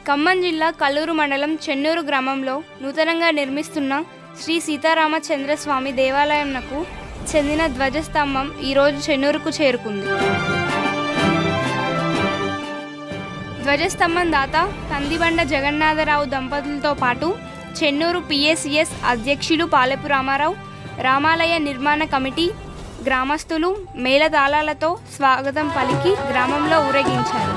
ఖమ్మం జిల్లా కల్లూరు మండలం చెన్నూరు గ్రామంలో నూతనంగా నిర్మిస్తున్న శ్రీ సీతారామచంద్రస్వామి దేవాలయంనకు చెందిన ధ్వజస్తంభం ఈరోజు చెన్నూరుకు చేరుకుంది ధ్వజస్తంభం దాత కందిబండ జగన్నాథరావు దంపతులతో పాటు చెన్నూరు పిఎస్సిఎస్ అధ్యక్షులు పాలెపు రామారావు రామాలయ నిర్మాణ కమిటీ గ్రామస్తులు మేళతాళాలతో స్వాగతం పలికి గ్రామంలో ఊరేగించారు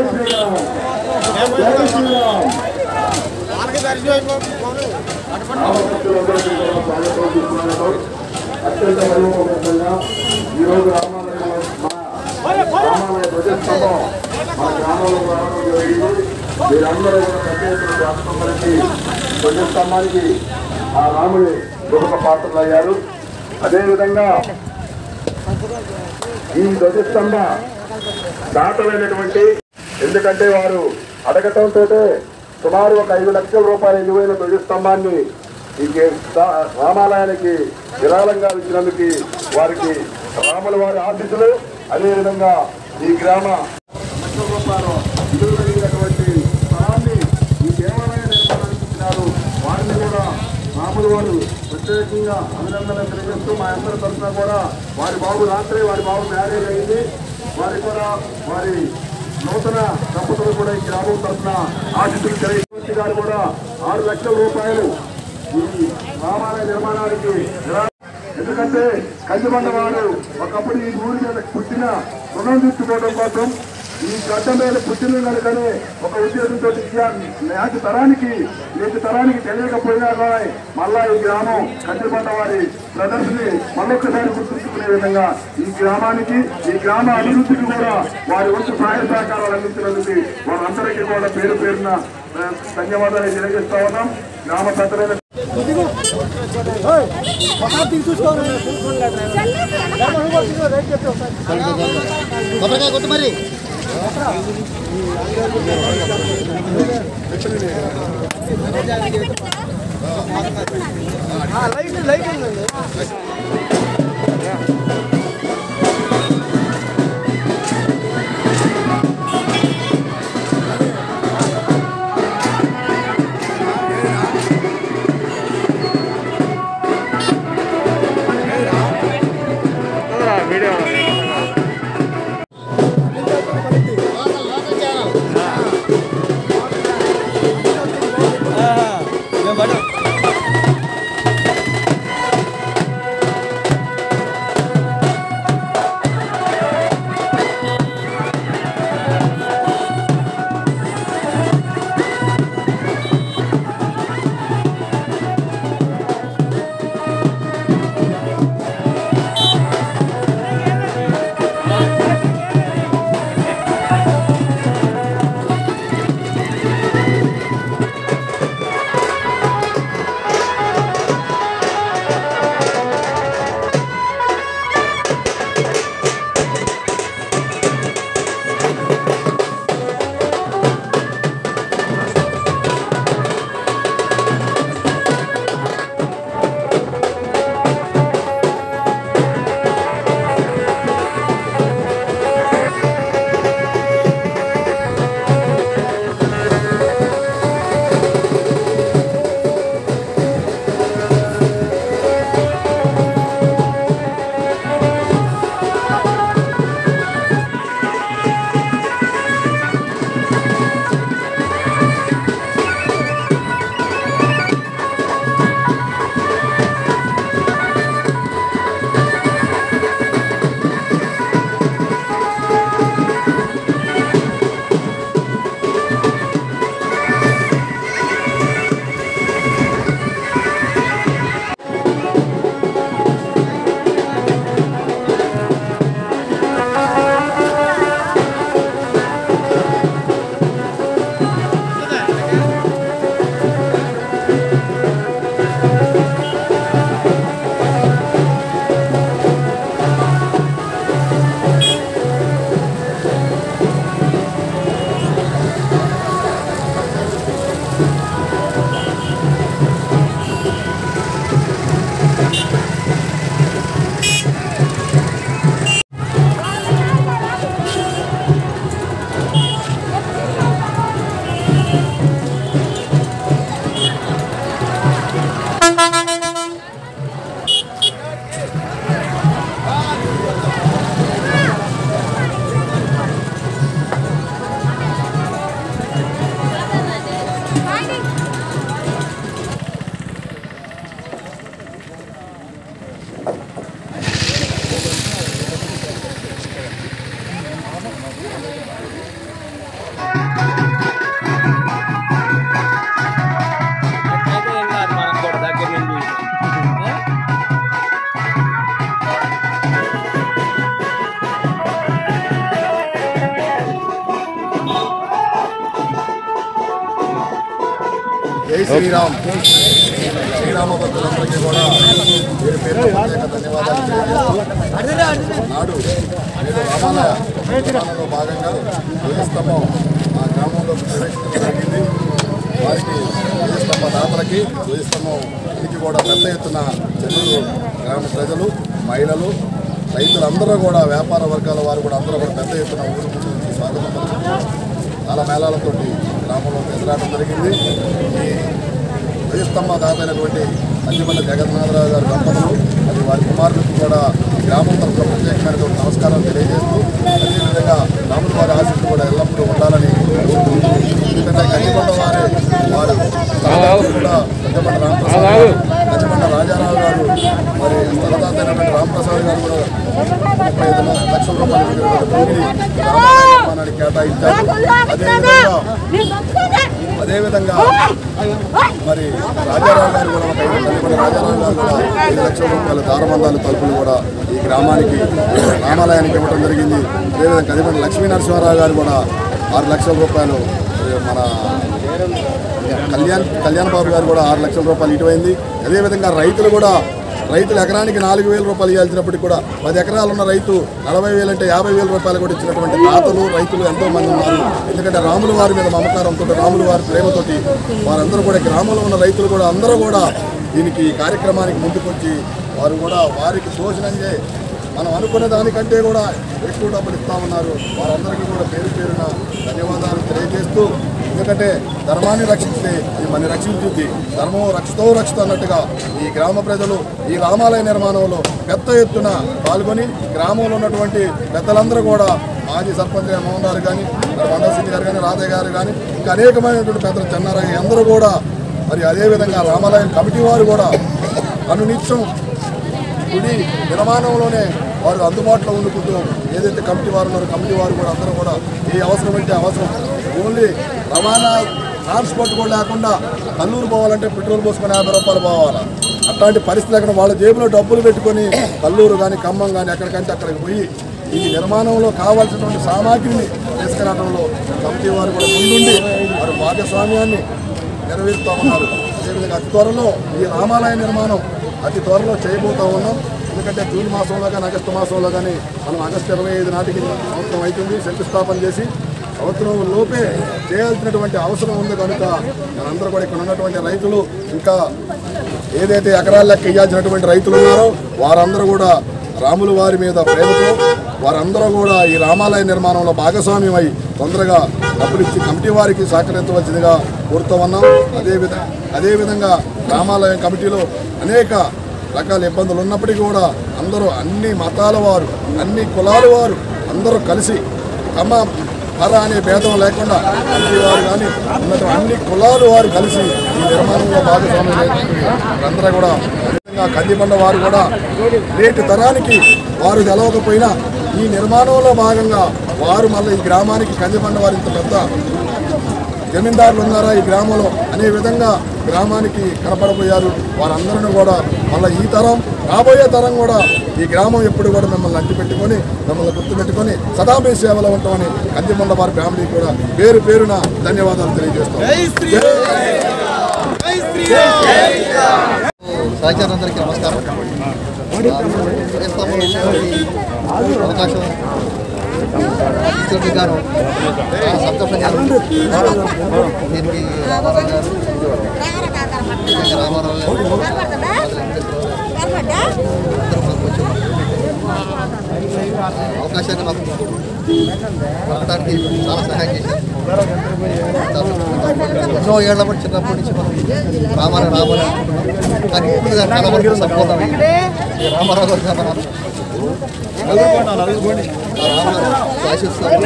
శ్రీరామ్ జై శ్రీరామ్ రామభక్తులందరికీ కూడా స్వాగతం సుస్వాగతం అత్యంత వైభవంగా ఈరోజు రామాలయంలో మన రామాలయ ధ్వజస్తంభం మన గ్రామంలో రావడం జరిగింది మీరందరూ కూడా పెద్ద ఎత్తున రాష్ట్రంలోకి ధ్వజస్తంభానికి ఆ రాముడి ప్రముఖ పాత్రలు అయ్యారు అదేవిధంగా ఈ ధ్వజస్తంభ దాతమైనటువంటి ఎందుకంటే వారు అడగటంతో సుమారు ఒక ఐదు లక్షల రూపాయల విలువైన ధ్వజస్తంభాన్ని ఈ గే- దా- రామాలయానికి విరాళంగా ఇచ్చినందుకు వారికి రాముల వారి ఆశీస్సులు అదేవిధంగా ఈ గ్రామ లక్షల రూపాయల విలువ కలిగినటువంటి స్థలాన్ని ఈ దేవాలయ నిర్మాణానికి ఇచ్చినారు వారిని కూడా రాములు వారు ప్రత్యేకంగా అభినందన తెలియజేస్తూ మా అందరి తరఫున కూడా వారి బాబు రాత్రి వారి బాబు మ్యారేజ్ అయింది వారి కూడా వారి నూతన దంపతులు కూడా ఈ గ్రామం తరఫున ఆశిస్తులు తెలియజేసి గారు కూడా ఆరు లక్షల రూపాయలు ఈ రామాలయ నిర్మాణానికి విరా- ఎందుకంటే కంచిబండ వారు ఒకప్పుడు ఈ ఊరి మీద పుట్టిన రుణం తీర్చుకోవడం కోసం ఈ గడ్డ మీద పుట్టిన కనుకనే ఒక ఉద్దేశంతో నేటి తరానికి నేటి తరానికి తెలియకపోయినా కూడా మళ్ళా ఈ గ్రామం కంచిబండ వారి ప్రదర్శని మళ్ళొక్కసారి గుర్తుంచుకునే విధంగా ఈ గ్రామానికి ఈ గ్రామ అభివృద్ధికి కూడా వారి వంతు సహాయ సహకారాలు అందించినందుకు వారందరికీ కూడా పేరు పేరున ఆ, ధన్యవాదాలు తెలియజేస్తా ఉన్నాం గ్రామ పెద్దలైన కొబ్బరికాయ కొట్టు మరి ఆ జై శ్రీరామ్ శ్రీరామ భక్తులందరికీ కూడా పేరు పేరు ప్రత్యేక ధన్యవాదాలు తెలియజేస్తూ నాడు నేడు రామాలయ నిర్మాణంలో భాగంగా ధ్వజస్తంభం మా గ్రామంలో ప్రవేశించడం జరిగింది వారికి ధ్వజస్తంభ దాతలకి ధ్వజస్తంభం ఇంటికి కూడా పెద్ద ఎత్తున చెన్నూరు గ్రామ ప్రజలు మహిళలు రైతులందరూ కూడా వ్యాపార వర్గాల వారు కూడా అందరూ కూడా పెద్ద ఎత్తున ఊరు ముందు నుంచి స్వాగతం పలుకుతూ చాలా మేళాలతోటి గ్రామంలో ఎదురాటం జరిగింది ఈ ధ్వజస్తంభ దాతైనటువంటి అల్లిమల్ల జగన్నాథరావు గారి దంపతులు అది వారి కుమారులకు కూడా ఈ గ్రామం తరఫున ప్రత్యేకమైనటువంటి నమస్కారం తెలియజేస్తూ అదేవిధంగా రాముల వారి ఆశీస్సులు కూడా ఎల్లప్పుడూ ఉండాలని కోరుకుంటూ ఎందుకంటే గండికొండ వారి వారు తలదాతలు కూడా గండికొండ రామప్రసాద్ గారు గండికొండ రాజారావు గారు మరి తలదాత అయినటువంటి రామప్రసాద్ గారు కూడా ముప్పై ఐదు లక్షల రూపాయలు విలువైన భూమిని రామాలయ నిర్మాణానికి కేటాయించారు అదేవిధంగా అదేవిధంగా మరి రాజారావు గారు కూడా ఒక ఐదు తల్లిపల్లి రాజారావు గారు కూడా ఐదు లక్షల రూపాయల దారబంధాలు తలుపులు కూడా ఈ గ్రామానికి రామాలయానికి ఇవ్వడం జరిగింది అదేవిధంగా కదిపల్లి లక్ష్మీ నరసింహారావు గారు కూడా ఆరు లక్షల రూపాయలు ఏ, మన కళ్యాణ్ కళ్యాణ్ బాబు గారు కూడా ఆరు లక్షల రూపాయలు ఇటువైంది అదేవిధంగా రైతులు కూడా రైతులు ఎకరానికి నాలుగు వేల రూపాయలు ఇవ్వాల్సినప్పటికీ కూడా పది ఎకరాలు ఉన్న రైతు నలభై వేలు అంటే యాభై వేల రూపాయలు కూడా ఇచ్చినటువంటి దాతలు రైతులు ఎంతో మంది ఉన్నారు ఎందుకంటే రాముల వారి మీద మమకారంతో రాముల వారి ప్రేమతోటి వారందరూ కూడా గ్రామంలో ఉన్న రైతులు కూడా అందరూ కూడా దీనికి ఈ కార్యక్రమానికి ముందుకొచ్చి వారు కూడా వారికి తోచినంగే మనం అనుకునే దానికంటే కూడా ఎక్కువ డబ్బులు ఇస్తా ఉన్నారు వారందరికీ కూడా పేరు పేరున ధన్యవాదాలు తెలియజేస్తూ ఎందుకంటే ధర్మాన్ని రక్షిస్తే ఇది మన రక్షించుద్ది ధర్మం రక్షితో రక్షిత అన్నట్టుగా ఈ గ్రామ ప్రజలు ఈ రామాలయ నిర్మాణంలో పెద్ద ఎత్తున పాల్గొని గ్రామంలో ఉన్నటువంటి పెద్దలందరూ కూడా మాజీ సర్పంచ్ మోహన్ గారు కానీ మండల సింగ్ గారు కానీ రాధయ్య గారు కానీ ఇంకా అనేకమైనటువంటి పెద్దలు చెన్నారయ్య అందరూ కూడా మరి అదేవిధంగా రామాలయం కమిటీ వారు కూడా అనునిత్యం గుడి నిర్మాణంలోనే వారు అందుబాటులో ఉండుకుంటూ ఏదైతే కమిటీ వారు ఉన్నారో కమిటీ వారు కూడా అందరూ కూడా ఏ అవసరం అంటే అవసరం ఓన్లీ రవాణా ట్రాన్స్పోర్ట్ కూడా లేకుండా కల్లూరు పోవాలంటే పెట్రోల్ పోసుకొని యాభై రూపాయలు పోవాలా అట్లాంటి పరిస్థితి అక్కడ వాళ్ళ జేబులో డబ్బులు పెట్టుకొని కల్లూరు కానీ ఖమ్మం కానీ ఎక్కడికంటే అక్కడికి పోయి ఈ నిర్మాణంలో కావాల్సినటువంటి సామాగ్రిని తీసుకురావడంలో కమిటీ వారు కూడా ముందుండి వారు భాగస్వామ్యాన్ని నెరవేరుతా ఉన్నారు అదేవిధంగా అతి త్వరలో ఈ రామాలయ నిర్మాణం అతి త్వరలో చేయబోతా ఉన్నాం ఎందుకంటే జూన్ మాసంలో కానీ ఆగస్టు మాసంలో కానీ మనం ఆగస్టు ఇరవై ఐదు నాటికి సంవత్సరం అవుతుంది శంకుస్థాపన చేసి సంవత్సరం లోపే చేయాల్సినటువంటి అవసరం ఉంది కనుక మనందరూ కూడా ఇక్కడ ఉన్నటువంటి రైతులు ఇంకా ఏదైతే ఎకరాల లెక్క ఇవ్వాల్సినటువంటి రైతులు ఉన్నారో వారందరూ కూడా రాముల వారి మీద ప్రేమతో వారందరూ కూడా ఈ రామాలయ నిర్మాణంలో భాగస్వామ్యమై తొందరగా డబ్బులు ఇచ్చి కమిటీ వారికి సహకరించవలసిందిగా కోరుతూ ఉన్నాం అదేవిధంగా అదేవిధంగా రామాలయం కమిటీలో అనేక రకాల ఇబ్బందులు ఉన్నప్పటికీ కూడా అందరూ అన్ని మతాల వారు అన్ని కులాల వారు అందరూ కలిసి తమ పర అనే భేదం లేకుండా కమిటీ వారు కానీ ఉన్నటువంటి అన్ని కులాలు వారు కలిసి ఈ నిర్మాణంలో భాగస్వామ్యం అందరూ కూడా అదేవిధంగా కందిబండ వారు కూడా నేటి తరానికి వారు తెలవకపోయినా ఈ నిర్మాణంలో భాగంగా వారు మళ్ళీ ఈ గ్రామానికి కందిబండ వారు ఇంత పెద్ద జమీందారులు ఉన్నారా ఈ గ్రామంలో అనే విధంగా గ్రామానికి కనపడబోయారు వారందరిని కూడా మళ్ళీ ఈ తరం రాబోయే తరం కూడా ఈ గ్రామం ఎప్పుడు కూడా మిమ్మల్ని అంటి పెట్టుకొని మిమ్మల్ని గుర్తుపెట్టుకొని సదా మీ సేవలో ఉంటామని కందిమండ వారి ఫ్యామిలీ కూడా పేరు పేరున ధన్యవాదాలు తెలియజేస్తాం సహచరులందరికీ నమస్కారం ధ్వజస్తంభం ఇచ్చినటువంటి అవకాశం ఇచ్చినటువంటి గాను చాలా సంతోషంగా ఉంది. దీనికి రామారావు గారు నిజంగా రామారావు గారు ఇద్దరు మాకు కొంచెం అవకాశాన్ని మాకు పొందడానికి చాలా సహాయం చేశారు ఎన్నో ఏళ్ల బట్టి చిన్నప్పటి నుంచి మనం రామారావు రామారావు అనుకుంటున్నాం కానీ ఇప్పుడు దాన్ని చాలా వరకు సంపూర్ణమైంది ఈ రామారావు గారు రామారావు ఆ రామారావు ఆశిస్తాను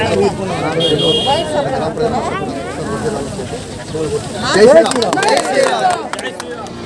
జై శ్రీరామ్